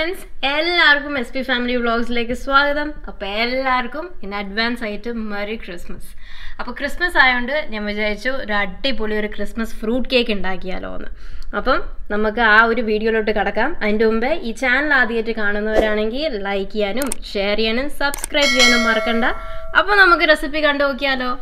friends എല്ലാവർക്കും S P family വ്ളോഗ്സിലേക്ക് സ്വാഗതം അപ്പോൾ എല്ലാവർക്കും ഇൻ അഡ്വാൻസ് ആയിട്ട് മെറി ക്രിസ്മസ് അപ്പോൾ ക്രിസ്മസ് ആയതുകൊണ്ട് ഞാൻ വിചാരിച്ചു ഒരു അടിപൊളി ഒരു ക്രിസ്മസ് ഫ്രൂട്ട് കേക്ക് ഉണ്ടാക്കിയാലോ എന്ന് അപ്പം നമുക്ക് ആ ഒരു വീഡിയോയിലോട്ട് കിടക്കാം അതിൻ്റെ മുമ്പേ ഈ ചാനൽ ആദ്യമായിട്ട് കാണുന്നവരാണെങ്കിൽ ലൈക്ക് ചെയ്യാനും ഷെയർ ചെയ്യാനും സബ്സ്ക്രൈബ് ചെയ്യാനും മറക്കണ്ട അപ്പോൾ നമുക്ക് റെസിപ്പി കണ്ടു നോക്കിയാലോ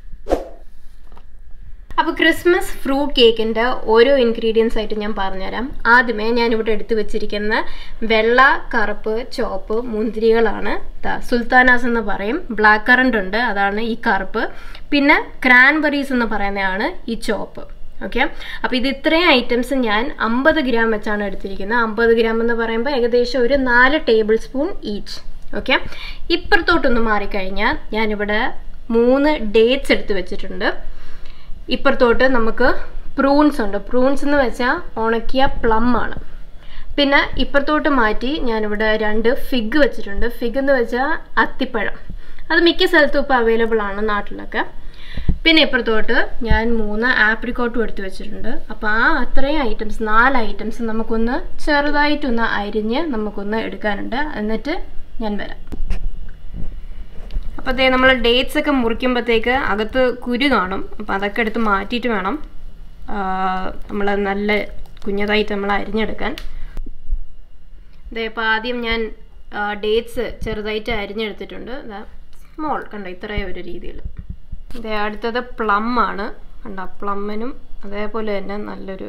അപ്പോൾ ക്രിസ്മസ് ഫ്രൂട്ട് കേക്കിൻ്റെ ഓരോ ഇൻഗ്രീഡിയൻസ് ആയിട്ട് ഞാൻ പറഞ്ഞുതരാം ആദ്യമേ ഞാനിവിടെ എടുത്തു വെച്ചിരിക്കുന്ന വെള്ള കറുപ്പ് ചോപ്പ് മുന്തിരികളാണ് ദാ സുൽത്താനാസ് എന്ന് പറയും ബ്ലാക്ക് കറണ്ട് ഉണ്ട് അതാണ് ഈ കറുപ്പ് പിന്നെ ക്രാൻബെറീസ് എന്ന് പറയുന്നതാണ് ഈ ചോപ്പ് ഓക്കെ അപ്പോൾ ഇത് ഇത്രയും ഐറ്റംസ് ഞാൻ അമ്പത് ഗ്രാം വെച്ചാണ് എടുത്തിരിക്കുന്നത് അമ്പത് ഗ്രാം എന്ന് പറയുമ്പോൾ ഏകദേശം ഒരു നാല് ടേബിൾ സ്പൂൺ ഈച്ച് ഓക്കെ ഇപ്പുറത്തോട്ടൊന്ന് മാറിക്കഴിഞ്ഞാൽ ഞാനിവിടെ മൂന്ന് ഡേറ്റ്സ് എടുത്ത് വെച്ചിട്ടുണ്ട് ഇപ്പുറത്തോട്ട് നമുക്ക് പ്രൂൺസ് ഉണ്ട് പ്രൂൺസ് എന്ന് വെച്ചാൽ ഉണക്കിയ പ്ലം ആണ് പിന്നെ ഇപ്പുറത്തോട്ട് മാറ്റി ഞാനിവിടെ രണ്ട് ഫിഗ് വെച്ചിട്ടുണ്ട് ഫിഗ് എന്ന് വെച്ചാൽ അത്തിപ്പഴം അത് മിക്ക സ്ഥലത്തും ഇപ്പോൾ അവൈലബിൾ ആണ് നാട്ടിലൊക്കെ പിന്നെ ഇപ്പുറത്തോട്ട് ഞാൻ മൂന്ന് ആപ്രിക്കോട്ടും എടുത്ത് വെച്ചിട്ടുണ്ട് അപ്പോൾ ആ അത്രയും ഐറ്റംസ് നാല് ഐറ്റംസ് നമുക്കൊന്ന് ചെറുതായിട്ടൊന്ന് അരിഞ്ഞ് നമുക്കൊന്ന് എടുക്കാനുണ്ട് എന്നിട്ട് ഞാൻ വരാം അപ്പോൾ അതേ നമ്മൾ ഡേറ്റ്സ് ഒക്കെ മുറിക്കുമ്പോഴത്തേക്ക് അകത്ത് കുരു കാണും അപ്പോൾ അതൊക്കെ എടുത്ത് മാറ്റിയിട്ട് വേണം നമ്മൾ നല്ല കുഞ്ഞതായിട്ട് നമ്മൾ അരിഞ്ഞെടുക്കാൻ അതേ അപ്പോൾ ആദ്യം ഞാൻ ഡേറ്റ്സ് ചെറുതായിട്ട് അരിഞ്ഞെടുത്തിട്ടുണ്ട് സ്മോൾ കണ്ടോ ഇത്രയും ഒരു രീതിയിൽ ഇതേ അടുത്തത് പ്ലം ആണ് കണ്ടോ പ്ലമ്മിനും അതേപോലെ തന്നെ നല്ലൊരു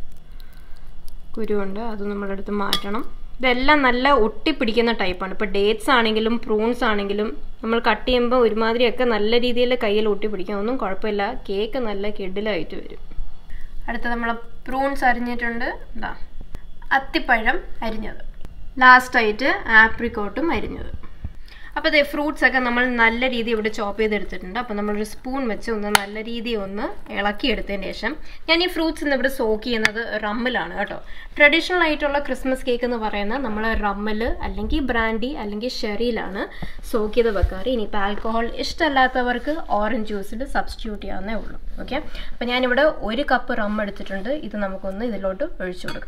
കുരുവുണ്ട് അത് നമ്മളെടുത്ത് മാറ്റണം ഇതെല്ലാം നല്ല ഒട്ടിപ്പിടിക്കുന്ന ടൈപ്പാണ് ഇപ്പോൾ ഡേറ്റ്സ് ആണെങ്കിലും പ്രൂൺസ് ആണെങ്കിലും നമ്മൾ കട്ട് ചെയ്യുമ്പോൾ ഒരുമാതിരിയൊക്കെ നല്ല രീതിയിൽ കയ്യിൽ ഒട്ടിപ്പിടിക്കാം ഒന്നും കുഴപ്പമില്ല കേക്ക് നല്ല കിഡിലായിട്ട് വരും അടുത്ത നമ്മൾ പ്രൂൺസ് അരിഞ്ഞിട്ടുണ്ട് എന്താ അത്തിപ്പഴം അരിഞ്ഞത് ലാസ്റ്റായിട്ട് ആപ്രിക്കോട്ടും അരിഞ്ഞത് അപ്പോൾ ഇതേ ഫ്രൂട്ട്സ് ഒക്കെ നമ്മൾ നല്ല രീതിയിൽ ഇവിടെ ചോപ്പ് ചെയ്തെടുത്തിട്ടുണ്ട് അപ്പോൾ നമ്മളൊരു സ്പൂൺ വെച്ച് ഒന്ന് നല്ല രീതിയിൽ ഒന്ന് ഇളക്കിയെടുത്തതിന് ശേഷം ഞാൻ ഈ ഫ്രൂട്ട്സ് ഇന്ന് ഇവിടെ സോക്ക് ചെയ്യുന്നത് റമ്മിലാണ് കേട്ടോ ട്രഡീഷണൽ ആയിട്ടുള്ള ക്രിസ്മസ് കേക്ക് എന്ന് പറയുന്നത് നമ്മൾ റമ്മിൽ അല്ലെങ്കിൽ ബ്രാൻഡി അല്ലെങ്കിൽ ഷെറിയിലാണ് സോക്ക് ചെയ്ത് വെക്കാറ് ഇനിയിപ്പോൾ ആൽക്കഹോൾ ഇഷ്ടമല്ലാത്തവർക്ക് ഓറഞ്ച് ജ്യൂസിൽ സബ്സ്റ്റിറ്റ്യൂട്ട് ചെയ്യാവുന്നേ ഉള്ളൂ ഓക്കെ അപ്പോൾ ഞാനിവിടെ ഒരു കപ്പ് റം എടുത്തിട്ടുണ്ട് ഇത് നമുക്കൊന്ന് ഇതിലോട്ട് ഒഴിച്ചു കൊടുക്കാം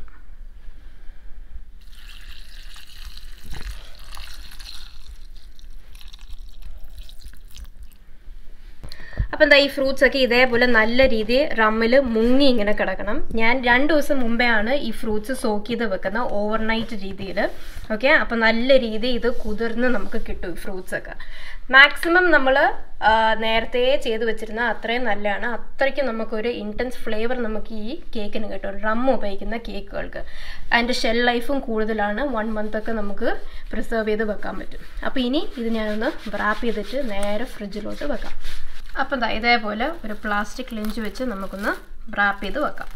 അപ്പം എന്താ ഈ ഫ്രൂട്ട്സ് ഒക്കെ ഇതേപോലെ നല്ല രീതിയിൽ റമ്മിൽ മുങ്ങി ഇങ്ങനെ കിടക്കണം ഞാൻ രണ്ട് ദിവസം മുമ്പേ ആണ് ഈ ഫ്രൂട്ട്സ് സോക്ക് ചെയ്ത് വെക്കുന്നത് ഓവർനൈറ്റ് രീതിയിൽ ഓക്കെ അപ്പം നല്ല രീതിയിൽ ഇത് കുതിർന്ന് നമുക്ക് കിട്ടും ഈ ഫ്രൂട്ട്സ് ഒക്കെ മാക്സിമം നമ്മൾ നേരത്തെ ചെയ്ത് വെച്ചിരുന്ന അത്രയും നല്ലതാണ് അത്രയ്ക്ക് നമുക്കൊരു ഇൻറ്റൻസ് ഫ്ലേവർ നമുക്ക് ഈ കേക്കിന് കിട്ടും റം ഉപയോഗിക്കുന്ന കേക്കുകൾക്ക് അതിൻ്റെ ഷെൽ ലൈഫും കൂടുതലാണ് വൺ മന്ത് ഒക്കെ നമുക്ക് പ്രിസർവ് ചെയ്ത് വെക്കാൻ പറ്റും അപ്പോൾ ഇനി ഇത് ഞാനൊന്ന് റാപ്പ് ചെയ്തിട്ട് നേരെ ഫ്രിഡ്ജിലോട്ട് വെക്കാം അപ്പം ദാ ഇതേപോലെ ഒരു പ്ലാസ്റ്റിക് ലിഞ്ച് വെച്ച് നമുക്കൊന്ന് റാപ്പ് ചെയ്ത് വെക്കാം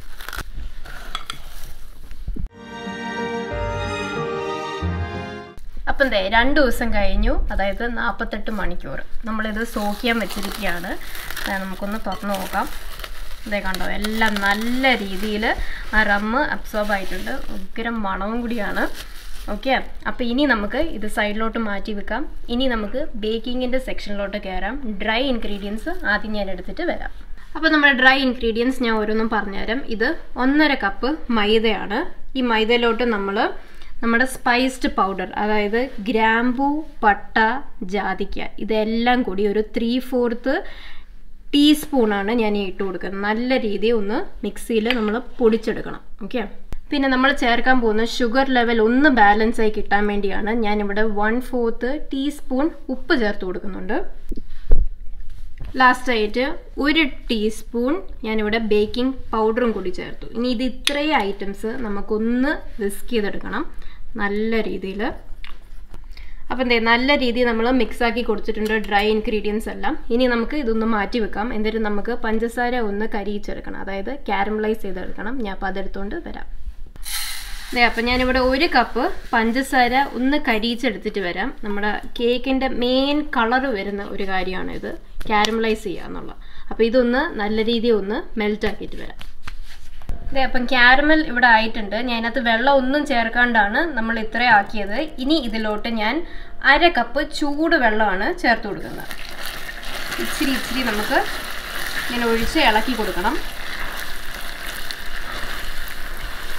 അപ്പം ദേ രണ്ട് ദിവസം കഴിഞ്ഞു അതായത് നാൽപ്പത്തെട്ട് മണിക്കൂർ നമ്മളിത് സോക്ക് ചെയ്യാൻ വെച്ചിരിക്കുകയാണ് നമുക്കൊന്ന് തുറന്നു നോക്കാം ഇതേ കണ്ടോ എല്ലാം നല്ല രീതിയിൽ ആ റമ്മ് അബ്സോർബ് ആയിട്ടുണ്ട് ഉഗ്രം മണവും കൂടിയാണ് ഓക്കെ അപ്പോൾ ഇനി നമുക്ക് ഇത് സൈഡിലോട്ട് മാറ്റി വെക്കാം ഇനി നമുക്ക് ബേക്കിങ്ങിൻ്റെ സെക്ഷനിലോട്ട് കയറാം ഡ്രൈ ഇൻഗ്രീഡിയൻസ് ആദ്യം ഞാൻ എടുത്തിട്ട് വരാം അപ്പോൾ നമ്മുടെ ഡ്രൈ ഇൻഗ്രീഡിയൻസ് ഞാൻ ഓരോന്നും പറഞ്ഞുതരാം ഇത് ഒന്നര കപ്പ് മൈദയാണ് ഈ മൈദയിലോട്ട് നമ്മൾ നമ്മുടെ സ്പൈസ്ഡ് പൗഡർ അതായത് ഗ്രാമ്പു പട്ട ജാതിക്ക ഇതെല്ലാം കൂടി ഒരു ത്രീ ഫോർത്ത് ടീസ്പൂണാണ് ഞാൻ ഇട്ട് കൊടുക്കുന്നത് നല്ല രീതിയിൽ ഒന്ന് മിക്സിയിൽ നമ്മൾ പൊടിച്ചെടുക്കണം ഓക്കെ പിന്നെ നമ്മൾ ചേർക്കാൻ പോകുന്ന ഷുഗർ ലെവൽ ഒന്ന് ബാലൻസ് ആയി കിട്ടാൻ വേണ്ടിയാണ് ഞാനിവിടെ വൺ ഫോർത്ത് ടീസ്പൂൺ ഉപ്പ് ചേർത്ത് കൊടുക്കുന്നുണ്ട് ലാസ്റ്റായിട്ട് ഒരു ടീസ്പൂൺ ഞാനിവിടെ ബേക്കിംഗ് പൗഡറും കൂടി ചേർത്തു ഇനി ഇത് ഇത്രയും ഐറ്റംസ് നമുക്കൊന്ന് വിസ്ക് ചെയ്തെടുക്കണം നല്ല രീതിയിൽ അപ്പം എന്തേ നല്ല രീതിയിൽ നമ്മൾ മിക്സ് ആക്കി കൊടുത്തിട്ടുണ്ട് ഡ്രൈ ഇൻഗ്രീഡിയൻസ് എല്ലാം ഇനി നമുക്ക് ഇതൊന്ന് മാറ്റി വെക്കാം എന്നിട്ട് നമുക്ക് പഞ്ചസാര ഒന്ന് കരിയിച്ചെടുക്കണം അതായത് കാരമലൈസ് ചെയ്തെടുക്കണം ഞാൻ അപ്പോൾ അതെടുത്തുകൊണ്ട് വരാം അതെ അപ്പം ഞാനിവിടെ ഒരു കപ്പ് പഞ്ചസാര ഒന്ന് കരിയിച്ചെടുത്തിട്ട് വരാം നമ്മുടെ കേക്കിൻ്റെ മെയിൻ കളർ വരുന്ന ഒരു കാര്യമാണ് ഇത് കാരമലൈസ് ചെയ്യുക എന്നുള്ള അപ്പോൾ ഇതൊന്ന് നല്ല രീതിയിൽ ഒന്ന് മെൽറ്റ് ആക്കിയിട്ട് വരാം അതെ അപ്പം ക്യാരമൽ ഇവിടെ ആയിട്ടുണ്ട് ഞാൻ അതിനകത്ത് വെള്ളം ഒന്നും ചേർക്കാണ്ടാണ് നമ്മൾ ഇത്ര ആക്കിയത് ഇനി ഇതിലോട്ട് ഞാൻ അര കപ്പ് ചൂട് വെള്ളമാണ് ചേർത്ത് കൊടുക്കുന്നത് ഇച്ചിരി ഇച്ചിരി നമുക്ക് ഇങ്ങനെ ഒഴിച്ച് ഇളക്കി കൊടുക്കണം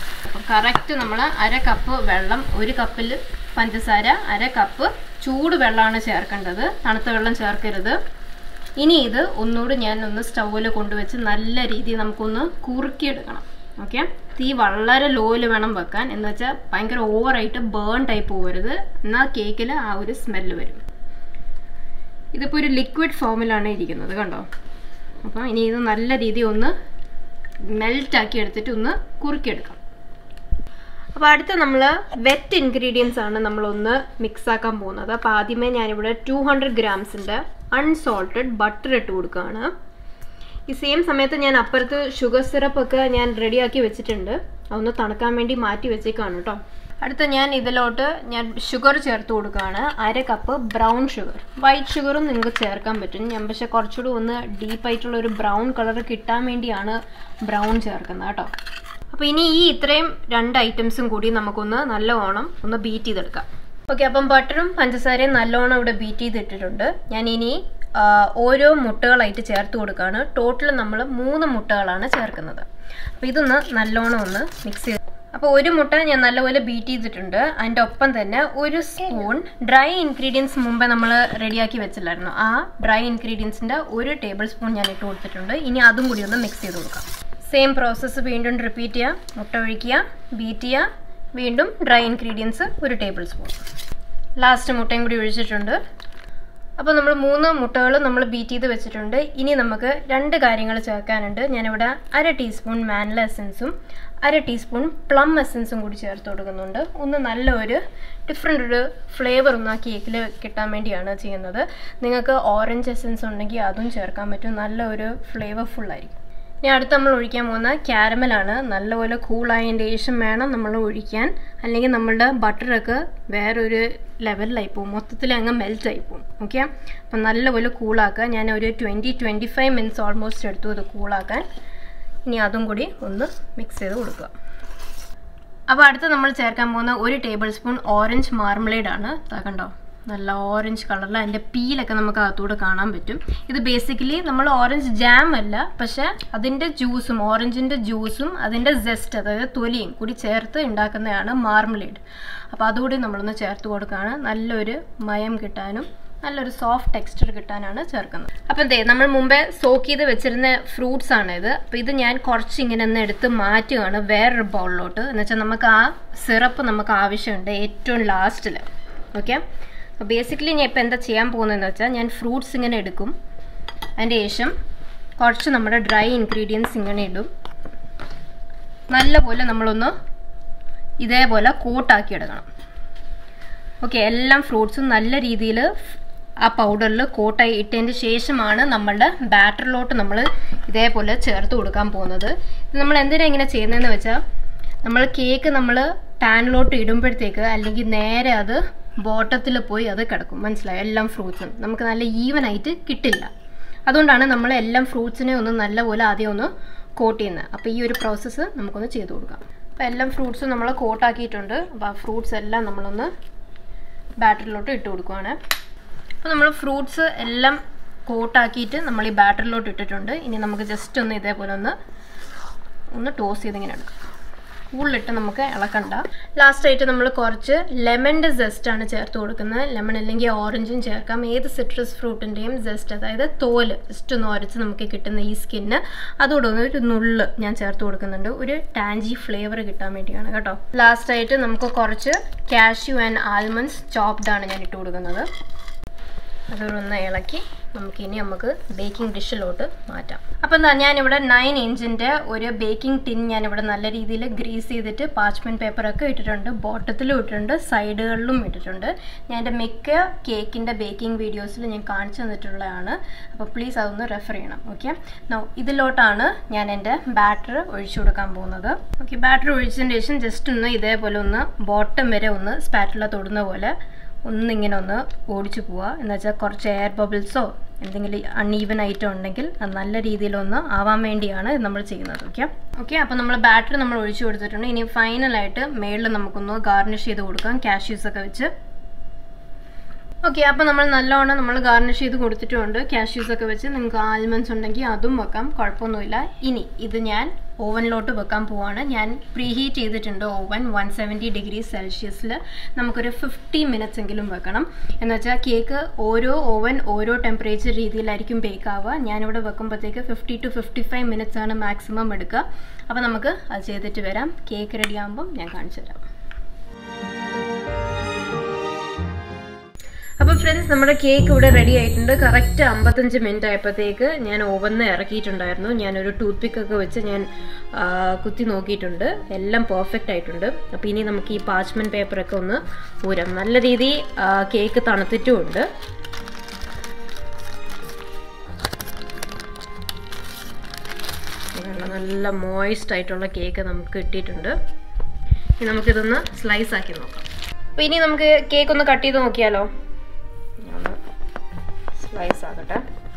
കറക്റ്റ് നമ്മൾ അര കപ്പ് വെള്ളം ഒരു കപ്പിൽ പഞ്ചസാര അര കപ്പ് ചൂട് വെള്ളമാണ് ചേർക്കേണ്ടത് തണുത്ത വെള്ളം ചേർക്കരുത് ഇനി ഇത് ഒന്നുകൂടി ഞാൻ ഒന്ന് സ്റ്റൗവിൽ കൊണ്ടുവച്ച് നല്ല രീതിയിൽ നമുക്കൊന്ന് കുറുക്കിയെടുക്കണം ഓക്കെ തീ വളരെ ലോയിൽ വേണം വെക്കാൻ എന്ന് വെച്ചാൽ ഭയങ്കര ഓവറായിട്ട് ബേൺ ടൈപ്പ് പോകരുത് എന്നാൽ കേക്കിൽ ആ ഒരു സ്മെല്ല് വരും ഇതിപ്പോൾ ഒരു ലിക്വിഡ് ഫോമിലാണ് ഇരിക്കുന്നത് കണ്ടോ അപ്പോൾ ഇനി ഇത് നല്ല രീതിയിൽ ഒന്ന് മെൽറ്റാക്കി എടുത്തിട്ട് ഒന്ന് കുറുക്കിയെടുക്കാം അപ്പോൾ അടുത്ത നമ്മൾ വെറ്റ് ഇൻഗ്രീഡിയൻസ് ആണ് നമ്മളൊന്ന് മിക്സ് ആക്കാൻ പോകുന്നത് അപ്പോൾ ആദ്യമേ ഞാനിവിടെ ടു ഹൺഡ്രഡ് ഗ്രാംസിൻ്റെ അൺസോൾട്ടഡ് ബട്ടർ ഇട്ട് കൊടുക്കുകയാണ് ഈ സെയിം സമയത്ത് ഞാൻ അപ്പുറത്ത് ഷുഗർ സിറപ്പൊക്കെ ഞാൻ റെഡിയാക്കി വെച്ചിട്ടുണ്ട് അതൊന്ന് തണുക്കാൻ വേണ്ടി മാറ്റി വെച്ചേക്കാണ് കേട്ടോ അടുത്ത ഞാൻ ഇതിലോട്ട് ഞാൻ ഷുഗർ ചേർത്ത് കൊടുക്കുകയാണ് അര കപ്പ് ബ്രൗൺ ഷുഗർ വൈറ്റ് ഷുഗറും നിങ്ങൾക്ക് ചേർക്കാൻ പറ്റും ഞാൻ പക്ഷേ കുറച്ചുകൂടി ഒന്ന് ഡീപ്പായിട്ടുള്ള ഒരു ബ്രൗൺ കളർ കിട്ടാൻ വേണ്ടിയാണ് ബ്രൗൺ ചേർക്കുന്നത് കേട്ടോ അപ്പോൾ ഇനി ഈ ഇത്രയും രണ്ട് ഐറ്റംസും കൂടി നമുക്കൊന്ന് നല്ലവണ്ണം ഒന്ന് ബീറ്റ് ചെയ്തെടുക്കാം ഓക്കെ അപ്പം ബട്ടറും പഞ്ചസാരയും നല്ലോണം ഇവിടെ ബീറ്റ് ചെയ്തിട്ടിട്ടുണ്ട് ഞാൻ ഇനി ഓരോ മുട്ടകളായിട്ട് ചേർത്ത് കൊടുക്കുകയാണ് ടോട്ടൽ നമ്മൾ മൂന്ന് മുട്ടകളാണ് ചേർക്കുന്നത് അപ്പോൾ ഇതൊന്ന് നല്ലോണം ഒന്ന് മിക്സ് ചെയ്ത് അപ്പോൾ ഒരു മുട്ട ഞാൻ നല്ലപോലെ ബീറ്റ് ചെയ്തിട്ടുണ്ട് അതിൻ്റെ ഒപ്പം തന്നെ ഒരു സ്പൂൺ ഡ്രൈ ഇൻഗ്രീഡിയൻസ് മുമ്പേ നമ്മൾ റെഡിയാക്കി വെച്ചില്ലായിരുന്നു ആ ഡ്രൈ ഇൻഗ്രീഡിയൻസിൻ്റെ ഒരു ടേബിൾ സ്പൂൺ ഞാൻ ഇട്ട് കൊടുത്തിട്ടുണ്ട് ഇനി അതും കൂടി ഒന്ന് മിക്സ് ചെയ്ത് കൊടുക്കാം സെയിം പ്രോസസ്സ് വീണ്ടും റിപ്പീറ്റ് ചെയ്യുക മുട്ട ഒഴിക്കുക ബീറ്റ് ചെയ്യുക വീണ്ടും ഡ്രൈ ഇൻഗ്രീഡിയൻസ് ഒരു ടേബിൾ സ്പൂൺ ലാസ്റ്റ് മുട്ടയും കൂടി ഒഴിച്ചിട്ടുണ്ട് അപ്പോൾ നമ്മൾ മൂന്ന് മുട്ടകൾ നമ്മൾ ബീറ്റ് ചെയ്ത് വെച്ചിട്ടുണ്ട് ഇനി നമുക്ക് രണ്ട് കാര്യങ്ങൾ ചേർക്കാനുണ്ട് ഞാനിവിടെ അര ടീസ്പൂൺ മാനില എസൻസും അര ടീസ്പൂൺ പ്ലം എസൻസും കൂടി ചേർത്ത് കൊടുക്കുന്നുണ്ട് ഒന്ന് നല്ല ഒരു ഡിഫറെൻ്റ് ഒരു ഫ്ലേവർ ഒന്ന് ആ കേക്കിൽ കിട്ടാൻ വേണ്ടിയാണ് ചെയ്യുന്നത് നിങ്ങൾക്ക് ഓറഞ്ച് എസൻസ് ഉണ്ടെങ്കിൽ അതും ചേർക്കാൻ പറ്റും നല്ല ഒരു ഫ്ലേവർഫുൾ ആയിരിക്കും ഇനി അടുത്ത് നമ്മൾ ഒഴിക്കാൻ പോകുന്ന ക്യാരമലാണ് നല്ലപോലെ കൂളായതിൻ്റെ ശേഷം വേണം നമ്മൾ ഒഴിക്കാൻ അല്ലെങ്കിൽ നമ്മളുടെ ബട്ടറൊക്കെ വേറൊരു ലെവലിലായി പോകും മൊത്തത്തിൽ അങ്ങ് മെൽറ്റായി പോകും ഓക്കെ അപ്പം നല്ലപോലെ കൂളാക്കുക ഞാൻ ഒരു twenty twenty five minutes almost എടുത്തു ഇത് കൂളാക്കാൻ ഇനി അതും കൂടി ഒന്ന് മിക്സ് ചെയ്ത് കൊടുക്കുക അപ്പോൾ അടുത്ത് നമ്മൾ ചേർക്കാൻ പോകുന്ന ഒരു ടേബിൾ സ്പൂൺ ഓറഞ്ച് മാർമലേഡ് ആണ് കണ്ടോ നല്ല ഓറഞ്ച് കളറിൽ അതിൻ്റെ പീലൊക്കെ നമുക്ക് അകത്തൂടെ കാണാൻ പറ്റും ഇത് ബേസിക്കലി നമ്മൾ ഓറഞ്ച് ജാം അല്ല പക്ഷേ അതിൻ്റെ ജ്യൂസും ഓറഞ്ചിൻ്റെ ജ്യൂസും അതിൻ്റെ ജസ്റ്റ് അതായത് തൊലിയും കൂടി ചേർത്ത് ഉണ്ടാക്കുന്നതാണ് മാർമലേഡ് അപ്പോൾ അതുകൂടി നമ്മളൊന്ന് ചേർത്ത് കൊടുക്കുകയാണ് നല്ലൊരു മയം കിട്ടാനും നല്ലൊരു സോഫ്റ്റ് ടെക്സ്ചർ കിട്ടാനാണ് ചേർക്കുന്നത് അപ്പം ദേ നമ്മൾ മുമ്പേ സോക്ക് ചെയ്ത് വെച്ചിരുന്ന ഫ്രൂട്ട്സ് ആണ് ഇത് അപ്പോൾ ഇത് ഞാൻ കുറച്ച് ഇങ്ങനെ ഒന്ന് എടുത്ത് മാറ്റുകയാണ് വേറൊരു ബൗളിലോട്ട് എന്ന് വെച്ചാൽ നമുക്ക് ആ സിറപ്പ് നമുക്ക് ആവശ്യമുണ്ട് ഏറ്റവും ലാസ്റ്റിൽ ഓക്കെ അപ്പോൾ ബേസിക്കലി ഞാൻ ഇപ്പോൾ എന്താ ചെയ്യാൻ പോകുന്നതെന്ന് വെച്ചാൽ ഞാൻ ഫ്രൂട്ട്സ് ഇങ്ങനെ എടുക്കും അതിൻ്റെ ശേഷം കുറച്ച് നമ്മുടെ ഡ്രൈ ഇൻഗ്രീഡിയൻസ് ഇങ്ങനെ ഇടും നല്ലപോലെ നമ്മളൊന്ന് ഇതേപോലെ കോട്ടാക്കി എടുക്കണം ഓക്കെ എല്ലാം ഫ്രൂട്ട്സും നല്ല രീതിയിൽ ആ പൗഡറിൽ കോട്ടായി ഇട്ടതിന് ശേഷമാണ് നമ്മളുടെ ബാറ്ററിലോട്ട് നമ്മൾ ഇതേപോലെ ചേർത്ത് കൊടുക്കാൻ പോകുന്നത് ഇത് നമ്മൾ എന്തിനാണ് ഇങ്ങനെ ചെയ്യുന്നതെന്ന് വെച്ചാൽ നമ്മൾ കേക്ക് നമ്മൾ പാനിലോട്ട് ഇടുമ്പോഴത്തേക്ക് അല്ലെങ്കിൽ നേരെ അത് ബോട്ടത്തിൽ പോയി അത് കിടക്കും മനസ്സിലായോ എല്ലാം ഫ്രൂട്ട്സും നമുക്ക് നല്ല ഈവൻ ആയിട്ട് കിട്ടില്ല അതുകൊണ്ടാണ് നമ്മൾ എല്ലാം ഫ്രൂട്ട്സിനെ ഒന്ന് നല്ലപോലെ ആദ്യം ഒന്ന് കോട്ട് ചെയ്യുന്നത് അപ്പോൾ ഈ ഒരു പ്രോസസ്സ് നമുക്കൊന്ന് ചെയ്ത് കൊടുക്കാം അപ്പോൾ എല്ലാം ഫ്രൂട്ട്സും നമ്മൾ കോട്ടാക്കിയിട്ടുണ്ട് അപ്പോൾ ആ ഫ്രൂട്ട്സ് എല്ലാം നമ്മളൊന്ന് ബാറ്ററിലോട്ട് ഇട്ട് കൊടുക്കുവാണ് അപ്പോൾ നമ്മൾ ഫ്രൂട്ട്സ് എല്ലാം കോട്ടാക്കിയിട്ട് നമ്മൾ ഈ ബാറ്ററിലോട്ട് ഇട്ടിട്ടുണ്ട് ഇനി നമുക്ക് ജസ്റ്റ് ഒന്ന് ഇതേപോലെ ഒന്ന് ഒന്ന് ടോസ് ചെയ്തിങ്ങനെ എടുക്കാം ഉള്ളിട്ട് നമുക്ക് ഇളക്കണ്ട ലാസ്റ്റ് ആയിട്ട് നമ്മൾ കുറച്ച് ലെമണിൻ്റെ ആണ് ചേർത്ത് കൊടുക്കുന്നത് ലെമൺ അല്ലെങ്കിൽ ഓറഞ്ചും ചേർക്കാം ഏത് സിട്രസ് ഫ്രൂട്ടിൻ്റെയും ജസ്റ്റ് അതായത് തോല് ജസ്റ്റ് ഒന്ന് ഉരച്ച് നമുക്ക് കിട്ടുന്ന ഈ സ്കിന്ന് അതുകൂടെ ഒന്ന് ഒരു നുള്ള് ഞാൻ ചേർത്ത് കൊടുക്കുന്നുണ്ട് ഒരു ടാഞ്ചി ഫ്ലേവർ കിട്ടാൻ വേണ്ടിയാണ് കേട്ടോ ലാസ്റ്റ് ആയിട്ട് നമുക്ക് കുറച്ച് കാഷ്യൂ ആൻഡ് ആൽമണ്ട്സ് ചോപ്ഡ് ആണ് ഞാൻ ഇട്ട് കൊടുക്കുന്നത് അതൊന്ന് ഇളക്കി നമുക്കിനി നമുക്ക് ബേക്കിംഗ് ഡിഷിലോട്ട് മാറ്റാം അപ്പം എന്താ ഞാനിവിടെ നയൻ ഇഞ്ചിൻ്റെ ഒരു ബേക്കിംഗ് ടിൻ ഞാനിവിടെ നല്ല രീതിയിൽ ഗ്രീസ് ചെയ്തിട്ട് പാച്ച്മെൻറ്റ് പേപ്പറൊക്കെ ഇട്ടിട്ടുണ്ട് ബോട്ടത്തിലും ഇട്ടിട്ടുണ്ട് സൈഡുകളിലും ഇട്ടിട്ടുണ്ട് ഞാൻ എൻ്റെ മിക്ക കേക്കിൻ്റെ ബേക്കിംഗ് വീഡിയോസിൽ ഞാൻ കാണിച്ചു തന്നിട്ടുള്ളതാണ് അപ്പോൾ പ്ലീസ് അതൊന്ന് റെഫർ ചെയ്യണം ഓക്കെ ഇതിലോട്ടാണ് ഞാൻ എൻ്റെ ബാറ്റർ ഒഴിച്ചു കൊടുക്കാൻ പോകുന്നത് ഓക്കെ ബാറ്റർ ഒഴിച്ചതിന് ശേഷം ജസ്റ്റ് ഒന്ന് ഇതേപോലെ ഒന്ന് ബോട്ടം വരെ ഒന്ന് സ്പാറ്റുള്ള തൊടുന്ന പോലെ ഒന്നിങ്ങനെ ഒന്ന് ഓടിച്ചു പോവുക എന്ന് വെച്ചാൽ കുറച്ച് എയർ ബബിൾസോ എന്തെങ്കിലും അൺഈവൻ ഐറ്റം ഉണ്ടെങ്കിൽ അത് നല്ല രീതിയിലൊന്ന് ആവാൻ വേണ്ടിയാണ് നമ്മൾ ചെയ്യുന്നത് ഓക്കെ ഓക്കെ അപ്പോൾ നമ്മൾ ബാറ്ററി നമ്മൾ ഒഴിച്ചു കൊടുത്തിട്ടുണ്ട് ഇനി ഫൈനലായിട്ട് മേളിൽ നമുക്കൊന്ന് ഗാർണിഷ് ചെയ്ത് കൊടുക്കാം കാഷ്യൂസ് ഒക്കെ വെച്ച് ഓക്കെ അപ്പോൾ നമ്മൾ നല്ലോണം നമ്മൾ ഗാർണിഷ് ചെയ്ത് കൊടുത്തിട്ടുണ്ട് കാഷ്യൂസ് ഒക്കെ വെച്ച് നിങ്ങൾക്ക് ആൽമണ്ട്സ് ഉണ്ടെങ്കിൽ അതും വെക്കാം കുഴപ്പമൊന്നുമില്ല ഇനി ഇത് ഞാൻ ഓവനിലോട്ട് വെക്കാൻ പോവാണ് ഞാൻ പ്രീ ഹീറ്റ് ചെയ്തിട്ടുണ്ട് ഓവൻ വൺ സെവൻറ്റി ഡിഗ്രി സെൽഷ്യസിൽ നമുക്കൊരു ഫിഫ്റ്റി മിനിറ്റ്സ് എങ്കിലും വെക്കണം എന്ന് വെച്ചാൽ കേക്ക് ഓരോ ഓവൻ ഓരോ ടെമ്പറേച്ചർ രീതിയിലായിരിക്കും ബേക്ക് ആവുക ഞാനിവിടെ വെക്കുമ്പോഴത്തേക്ക് fifty two fifty five minutes ആണ് മാക്സിമം എടുക്കുക അപ്പോൾ നമുക്ക് അത് ചെയ്തിട്ട് വരാം കേക്ക് റെഡി ആകുമ്പം ഞാൻ കാണിച്ചു തരാം അപ്പോൾ ഫ്രണ്ട്സ് നമ്മുടെ കേക്ക് ഇവിടെ റെഡി ആയിട്ടുണ്ട് കറക്റ്റ് അമ്പത്തഞ്ച് മിനിറ്റ് ആയപ്പോഴത്തേക്ക് ഞാൻ ഓവന്ന് ഇറക്കിയിട്ടുണ്ടായിരുന്നു ഞാനൊരു ടൂത്ത് പിക്ക് ഒക്കെ വെച്ച് ഞാൻ കുത്തി നോക്കിയിട്ടുണ്ട് എല്ലാം പെർഫെക്റ്റ് ആയിട്ടുണ്ട് അപ്പോൾ ഇനി നമുക്ക് ഈ പാച്ച്മെൻറ്റ് പേപ്പറൊക്കെ ഒന്ന് ഊരാം നല്ല രീതി കേക്ക് തണുത്തിട്ടുമുണ്ട് നല്ല മോയിസ്റ്റ് ആയിട്ടുള്ള കേക്ക് നമുക്ക് കിട്ടിയിട്ടുണ്ട് ഇനി നമുക്കിതൊന്ന് സ്ലൈസ് ആക്കി നോക്കാം അപ്പോൾ ഇനി നമുക്ക് കേക്ക് ഒന്ന് കട്ട് ചെയ്ത് നോക്കിയാലോ ഒന്ന് സ്ലൈസ് ആക്കട്ടെ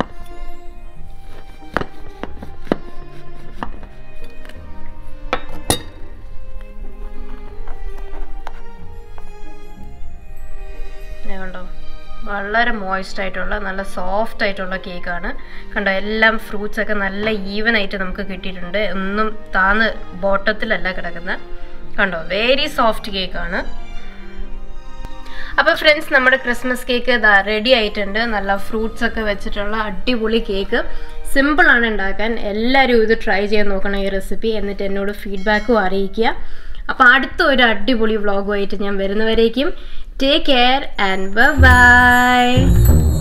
കണ്ടോ വളരെ മോയിസ്റ്റ് ആയിട്ടുള്ള നല്ല സോഫ്റ്റ് ആയിട്ടുള്ള കേക്കാണ് കണ്ടോ എല്ലാം ഫ്രൂട്ട്സ് ഒക്കെ നല്ല ഈവൻ ആയിട്ട് നമുക്ക് കിട്ടിയിട്ടുണ്ട് ഒന്നും താന്ന് ബോട്ടത്തിലല്ല കിടക്കുന്നത് കണ്ടോ വെരി സോഫ്റ്റ് കേക്കാണ് അപ്പോൾ ഫ്രണ്ട്സ് നമ്മുടെ ക്രിസ്മസ് കേക്ക് ഇതാ റെഡി ആയിട്ടുണ്ട് നല്ല ഫ്രൂട്ട്സ് ഒക്കെ വെച്ചിട്ടുള്ള അടിപൊളി കേക്ക് സിമ്പിൾ ആണ് ഉണ്ടാക്കാൻ എല്ലാവരും ഇത് ട്രൈ ചെയ്യാൻ നോക്കണം ഈ റെസിപ്പി എന്നിട്ട് എന്നോട് ഫീഡ്ബാക്കും അറിയിക്കുക അപ്പോൾ അടുത്ത ഒരു അടിപൊളി വ്ളോഗുമായിട്ട് ഞാൻ വരുന്നവരേക്കും ടേക്ക് കെയർ ആൻഡ് ബൈ